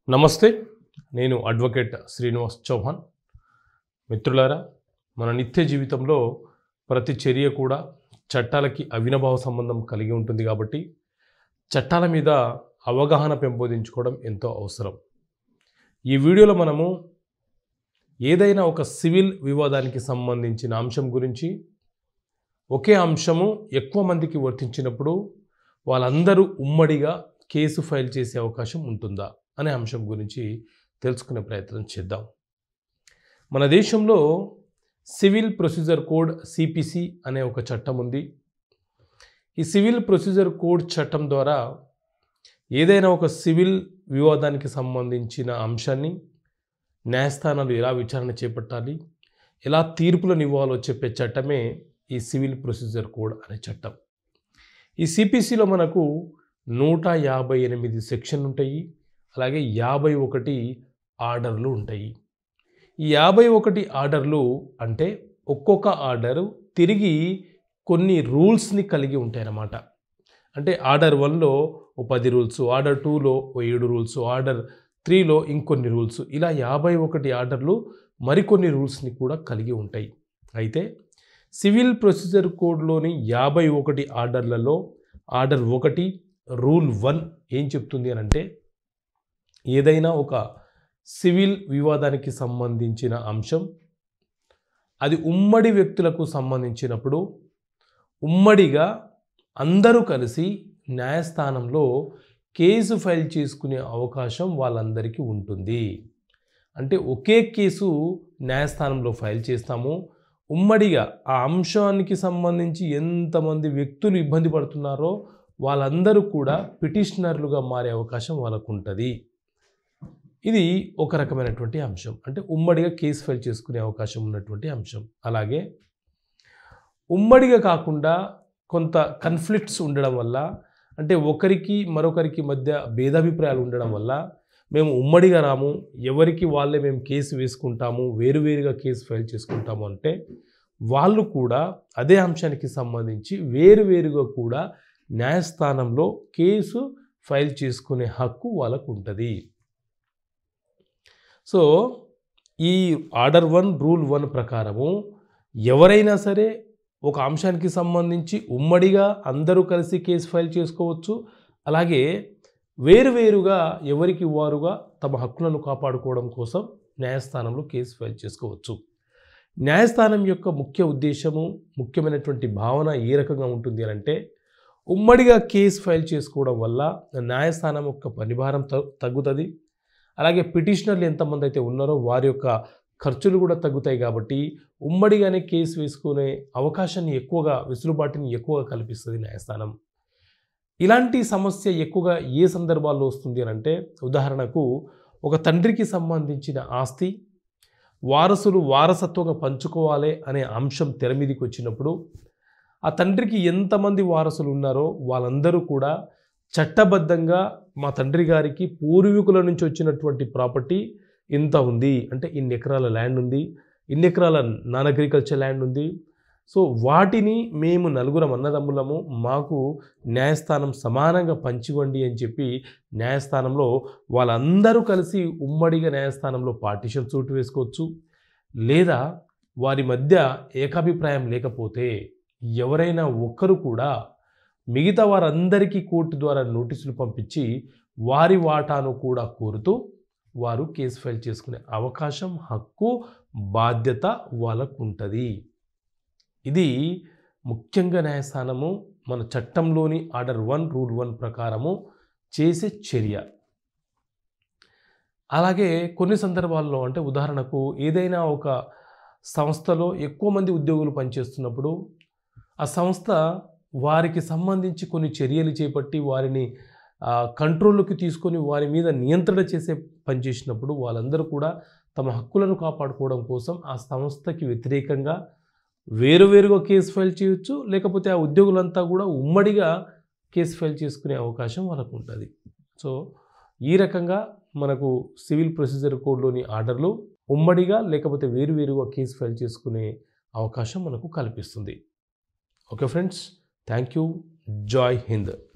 నమస్తే నేను అడ్వకేట్ శ్రీనివాస్ చౌహాన్ మిత్రులారా మన నిత్య జీవితంలో ప్రతి చర్య కూడా చట్టాలకి అవినభావ సంబంధం కలిగి ఉంటుంది కాబట్టి చట్టాల మీద అవగాహన పెంపొందించుకోవడం ఎంతో అవసరం ఈ వీడియోలో మనము ఏదైనా ఒక సివిల్ వివాదానికి సంబంధించిన అంశం గురించి ఒకే అంశము ఎక్కువ మందికి వర్తించినప్పుడు వాళ్ళందరూ ఉమ్మడిగా కేసు ఫైల్ చేసే అవకాశం ఉంటుందా అనే అంశం గురించి తెలుసుకునే ప్రయత్నం చేద్దాం మన దేశంలో సివిల్ ప్రొసీజర్ కోడ్ సిపిసి అనే ఒక చట్టం ఉంది ఈ సివిల్ ప్రొసీజర్ కోడ్ చట్టం ద్వారా ఏదైనా ఒక సివిల్ వివాదానికి సంబంధించిన అంశాన్ని న్యాయస్థానాలు ఎలా విచారణ చేపట్టాలి ఎలా తీర్పులను ఇవ్వాలో చెప్పే చట్టమే ఈ సివిల్ ప్రొసీజర్ కోడ్ అనే చట్టం ఈ సిపిసిలో మనకు నూట యాభై ఎనిమిది సెక్షన్లు ఉంటాయి అలాగే యాభై ఒకటి ఆర్డర్లు ఉంటాయి ఈ యాభై ఒకటి ఆర్డర్లు అంటే ఒక్కొక్క ఆర్డరు తిరిగి కొన్ని రూల్స్ని కలిగి ఉంటాయన్నమాట అంటే ఆర్డర్ వన్లో ఓ పది రూల్స్ ఆర్డర్ టూలో ఓ ఏడు రూల్స్ ఆర్డర్ త్రీలో ఇంకొన్ని రూల్స్ ఇలా యాభై ఒకటి ఆర్డర్లు మరికొన్ని రూల్స్ని కూడా కలిగి ఉంటాయి అయితే సివిల్ ప్రొసీజర్ కోడ్లోని యాభై ఒకటి ఆర్డర్లలో ఆర్డర్ ఒకటి రూల్ వన్ ఏం చెప్తుంది అని అంటే ఏదైనా ఒక సివిల్ వివాదానికి సంబంధించిన అంశం అది ఉమ్మడి వ్యక్తులకు సంబంధించినప్పుడు ఉమ్మడిగా అందరూ కలిసి న్యాయస్థానంలో కేసు ఫైల్ చేసుకునే అవకాశం వాళ్ళందరికీ ఉంటుంది అంటే ఒకే కేసు న్యాయస్థానంలో ఫైల్ చేస్తాము ఉమ్మడిగా ఆ అంశానికి సంబంధించి ఎంతమంది వ్యక్తులు ఇబ్బంది పడుతున్నారో వాళ్ళందరూ కూడా పిటిషనర్లుగా మారే అవకాశం వాళ్ళకు ఉంటుంది ఇది ఒక రకమైనటువంటి అంశం అంటే ఉమ్మడిగా కేసు ఫైల్ చేసుకునే అవకాశం ఉన్నటువంటి అంశం అలాగే ఉమ్మడిగా కాకుండా కొంత కన్ఫ్లిక్ట్స్ ఉండడం వల్ల అంటే ఒకరికి మరొకరికి మధ్య భేదాభిప్రాయాలు ఉండడం వల్ల మేము ఉమ్మడిగా రాము ఎవరికి వాళ్ళే మేము కేసు వేసుకుంటాము వేరువేరుగా కేసు ఫైల్ చేసుకుంటాము అంటే వాళ్ళు కూడా అదే అంశానికి సంబంధించి వేరువేరుగా కూడా న్యాయస్థానంలో కేసు ఫైల్ చేసుకునే హక్కు వాళ్ళకు ఉంటుంది సో ఈ ఆర్డర్ వన్ రూల్ వన్ ప్రకారము ఎవరైనా సరే ఒక అంశానికి సంబంధించి ఉమ్మడిగా అందరూ కలిసి కేసు ఫైల్ చేసుకోవచ్చు అలాగే వేరువేరుగా ఎవరికి వారుగా తమ హక్కులను కాపాడుకోవడం కోసం న్యాయస్థానంలో కేసు ఫైల్ చేసుకోవచ్చు న్యాయస్థానం యొక్క ముఖ్య ఉద్దేశము ముఖ్యమైనటువంటి భావన ఏ రకంగా ఉంటుంది అని అంటే ఉమ్మడిగా కేసు ఫైల్ చేసుకోవడం వల్ల న్యాయస్థానం యొక్క పనిభారం తగ్గుతుంది అలాగే పిటిషనర్లు ఎంతమంది అయితే ఉన్నారో వారి యొక్క ఖర్చులు కూడా తగ్గుతాయి కాబట్టి ఉమ్మడిగానే కేసు వేసుకునే అవకాశాన్ని ఎక్కువగా వెసులుబాటుని ఎక్కువగా కల్పిస్తుంది న్యాయస్థానం ఇలాంటి సమస్య ఎక్కువగా ఏ సందర్భాల్లో వస్తుంది అని అంటే ఉదాహరణకు ఒక తండ్రికి సంబంధించిన ఆస్తి వారసులు వారసత్వంగా పంచుకోవాలి అనే అంశం తెర మీదకి వచ్చినప్పుడు ఆ తండ్రికి ఎంతమంది వారసులు ఉన్నారో వాళ్ళందరూ కూడా చట్టబద్ధంగా మా తండ్రి గారికి పూర్వీకుల నుంచి వచ్చినటువంటి ప్రాపర్టీ ఇంత ఉంది అంటే ఇన్ని ఎకరాల ల్యాండ్ ఉంది ఇన్ని ఎకరాల నాన్ అగ్రికల్చర్ ల్యాండ్ ఉంది సో వాటిని మేము నలుగురం అన్నదమ్ములము మాకు న్యాయస్థానం సమానంగా పంచివ్వండి అని చెప్పి న్యాయస్థానంలో వాళ్ళందరూ కలిసి ఉమ్మడిగా న్యాయస్థానంలో పార్టిషన్ సూట్ వేసుకోవచ్చు లేదా వారి మధ్య ఏకాభిప్రాయం లేకపోతే ఎవరైనా ఒక్కరు కూడా మిగతా వారందరికీ కోర్టు ద్వారా నోటీసులు పంపించి వారి వాటాను కూడా కోరుతూ వారు కేసు ఫైల్ చేసుకునే అవకాశం హక్కు బాధ్యత వాళ్ళకు ఉంటుంది ఇది ముఖ్యంగా న్యాయస్థానము మన చట్టంలోని ఆర్డర్ వన్ రూల్ వన్ ప్రకారము చేసే చర్య అలాగే కొన్ని సందర్భాల్లో అంటే ఉదాహరణకు ఏదైనా ఒక సంస్థలో ఎక్కువ మంది ఉద్యోగులు పనిచేస్తున్నప్పుడు ఆ సంస్థ వారికి సంబంధించి కొన్ని చర్యలు చేపట్టి వారిని కంట్రోల్లోకి తీసుకొని వారి మీద నియంత్రణ చేసే పని చేసినప్పుడు వాళ్ళందరూ కూడా తమ హక్కులను కాపాడుకోవడం కోసం ఆ సంస్థకి వ్యతిరేకంగా వేరువేరుగా కేసు ఫైల్ చేయొచ్చు లేకపోతే ఆ ఉద్యోగులంతా కూడా ఉమ్మడిగా కేసు ఫైల్ చేసుకునే అవకాశం వాళ్ళకు ఉంటుంది సో ఈ రకంగా మనకు సివిల్ ప్రొసీజర్ కోడ్లోని ఆర్డర్లు ఉమ్మడిగా లేకపోతే వేరువేరుగా కేసు ఫైల్ చేసుకునే అవకాశం మనకు కల్పిస్తుంది okay friends thank you Jai Hind